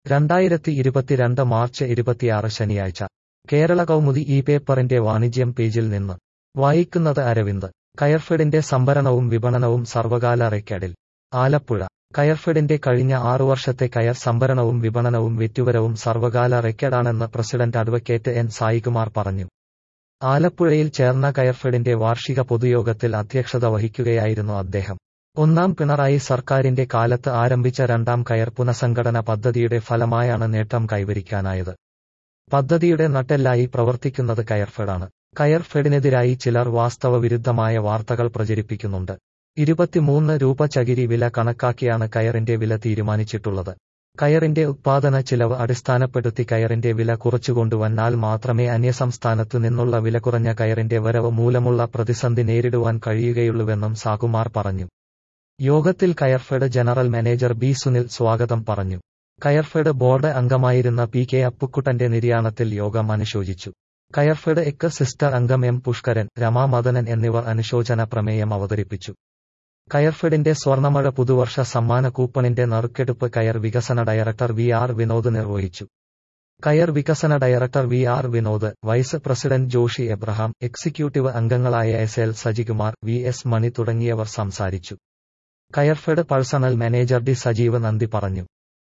രണ്ടായിരത്തി ഇരുപത്തിരണ്ട് മാർച്ച് ഇരുപത്തിയാറ് ശനിയാഴ്ച കേരള കൗമുദി ഈ പേപ്പറിന്റെ വാണിജ്യം പേജിൽ നിന്ന് വായിക്കുന്നത് അരവിന്ദ് കയർഫെഡിന്റെ സംഭരണവും വിപണനവും സർവകാല റെക്കഡിൽ ആലപ്പുഴ കയർഫെഡിന്റെ കഴിഞ്ഞ ആറു വർഷത്തെ കയർ സംഭരണവും വിപണനവും വിറ്റുവരവും സർവകാല റെക്കഡാണെന്ന് പ്രസിഡന്റ് അഡ്വക്കേറ്റ് എൻ സായികുമാർ പറഞ്ഞു ആലപ്പുഴയിൽ ചേർന്ന കയർഫെഡിന്റെ വാർഷിക പൊതുയോഗത്തിൽ അധ്യക്ഷത വഹിക്കുകയായിരുന്നു അദ്ദേഹം ഒന്നാം പിണറായി സർക്കാരിന്റെ കാലത്ത് ആരംഭിച്ച രണ്ടാം കയർ പുനഃസംഘടന പദ്ധതിയുടെ ഫലമായാണ് നേട്ടം കൈവരിക്കാനായത് പദ്ധതിയുടെ നട്ടെല്ലായി പ്രവർത്തിക്കുന്നത് കയർഫെഡാണ് കയർഫെഡിനെതിരായി ചിലർ വാസ്തവ വിരുദ്ധമായ വാർത്തകൾ പ്രചരിപ്പിക്കുന്നുണ്ട് ഇരുപത്തിമൂന്ന് രൂപ ചകിരി വില കണക്കാക്കിയാണ് കയറിന്റെ വില തീരുമാനിച്ചിട്ടുള്ളത് കയറിന്റെ ഉത്പാദന ചിലവ് അടിസ്ഥാനപ്പെടുത്തി കയറിന്റെ വില കുറച്ചുകൊണ്ടുവന്നാൽ മാത്രമേ അന്യസംസ്ഥാനത്തു നിന്നുള്ള വില കുറഞ്ഞ കയറിന്റെ വരവ് മൂലമുള്ള പ്രതിസന്ധി നേരിടുവാൻ കഴിയുകയുള്ളൂവെന്നും സാകുമാർ പറഞ്ഞു യോഗത്തിൽ Coirfed general manager B Sunil സ്വാഗതം പറഞ്ഞു കയർഫെഡ് ബോർഡ് അംഗമായിരുന്ന പി കെ അപ്പുക്കുട്ടന്റെ നിര്യാണത്തിൽ യോഗം അനുശോചിച്ചു കയർഫെഡ് എക്ക് സിസ്റ്റർ അംഗം എം പുഷ്കരൻ രമാ മദനൻ എന്നിവർ അനുശോചന പ്രമേയം അവതരിപ്പിച്ചു കയർഫെഡിന്റെ സ്വർണമഴ പുതുവർഷ സമ്മാന കൂപ്പണിന്റെ നറുക്കെടുപ്പ് കയർ വികസന ഡയറക്ടർ വി ആർ വിനോദ് നിർവഹിച്ചു കയർ വികസന director V R Vinod vice president Joshi Abraham executive അംഗങ്ങളായ S L Sajikumar V S Mani തുടങ്ങിയവർ സംസാരിച്ചു Coirfed personnel manager D Sajeev നന്ദി പറഞ്ഞു